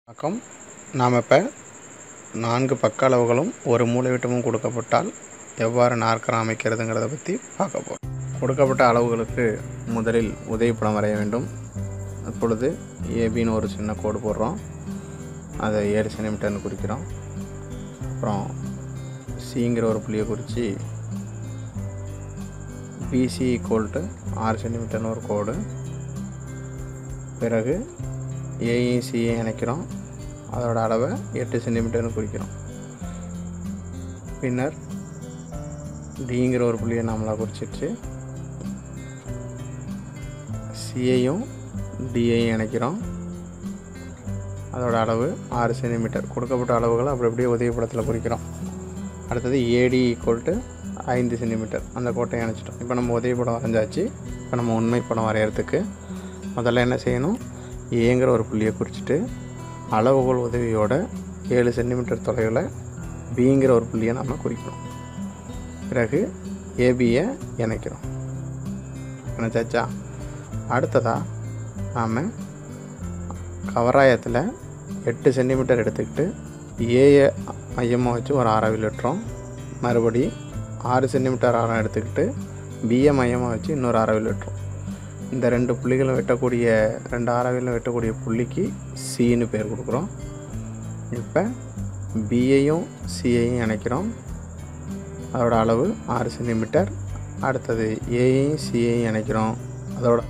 வணக்கம் நாம் இப்போ நான்கு பக்க அளவுகளும் ஒரு மூலைவிட்டமும் கொடுக்கப்பட்டால் எவ்வாறு நாற்கரம் அமைக்கிறதுங்கிறத பற்றி பார்க்க போகிறோம் கொடுக்கப்பட்ட அளவுகளுக்கு முதலில் உதவிப்படம் வரைய வேண்டும் அப்பொழுது ஏபின்னு ஒரு சின்ன கோடு போடுறோம் அதை ஏழு சென்டிமீட்டர்னு குறிக்கிறோம் அப்புறம் சிங்கிற ஒரு புள்ளியை குறித்து பிசி ஈக்குவல் டு ஆறு சென்டிமீட்டர்னு ஒரு கோடு பிறகு ஏயும் சியும் இணைக்கிறோம் அதோட அளவை எட்டு சென்டிமீட்டர்னு குறிக்கிறோம் பின்னர் டிங்கிற ஒரு புள்ளியை நம்மளாக குறிச்சிடுச்சு சியையும் டியையும் இணைக்கிறோம் அதோட அளவு ஆறு சென்டிமீட்டர் கொடுக்கப்பட்ட அளவுகளை அப்படி அப்படியே உதவிப்படத்தில் குறிக்கிறோம் அடுத்தது ஏடி ஈக்குவல் டு ஐந்து சென்டிமீட்டர் அந்த கோட்டையை இணைச்சிட்டோம் இப்போ நம்ம உதவிப்படம் வரைஞ்சாச்சு இப்போ நம்ம உண்மை படம் வரைகிறதுக்கு முதல்ல என்ன செய்யணும் ஏங்கிற ஒரு புள்ளியை குறிச்சிட்டு அளவுகோல் உதவியோட ஏழு சென்டிமீட்டர் தொலைவில் பிங்கிற ஒரு புள்ளியை நம்ம குறிக்கணும் பிறகு ஏபியை இணைக்கிறோம் இணைச்சாச்சா அடுத்ததாக நாம் கவராயத்தில் எட்டு சென்டிமீட்டர் எடுத்துக்கிட்டு ஏயை மையமாக வச்சு ஒரு ஆறாவில் வெட்டுறோம் மறுபடி ஆறு சென்டிமீட்டர் ஆரம் எடுத்துக்கிட்டு பிஏ மையமாக வச்சு இன்னொரு ஆறாவில் வெட்டுறோம் இந்த ரெண்டு புள்ளிகளும் வெட்டக்கூடிய ரெண்டு ஆறாவிலும் வெட்டக்கூடிய புள்ளிக்கு சின்னு பேர் கொடுக்குறோம் இப்போ பியையும் சியையும் இணைக்கிறோம் அதோட அளவு ஆறு சென்டிமீட்டர் அடுத்தது ஏயையும் சியையும் இணைக்கிறோம் அதோட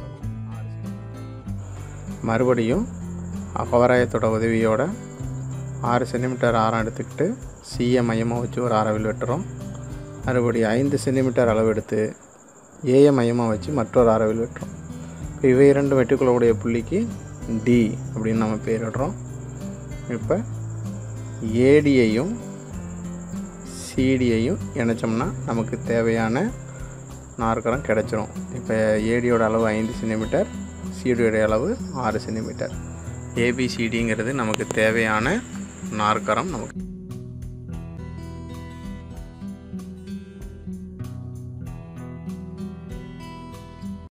மறுபடியும் அகவராயத்தோட உதவியோட ஆறு சென்டிமீட்டர் ஆரம் எடுத்துக்கிட்டு சியை மையமாக வச்சு ஒரு ஆறாவில் வெட்டுறோம் மறுபடியும் ஐந்து சென்டிமீட்டர் அளவு எடுத்து ஏயை மையமாக வச்சு மற்றொரு ஆறாவில் வெட்டுறோம் இப்போ இவை இரண்டு வெட்டிக்கொள்ளக்கூடிய புள்ளிக்கு டி அப்படின்னு நம்ம பேரிடுறோம் இப்போ ஏடியையும் சிடியையும் இணைச்சோம்னா நமக்கு தேவையான நாற்கரம் கிடச்சிரும் இப்போ ஏடியோட அளவு ஐந்து சென்டிமீட்டர் சிடியோட அளவு ஆறு சென்டிமீட்டர் ஏபிசிடிங்கிறது நமக்கு தேவையான நாற்கரம் நமக்கு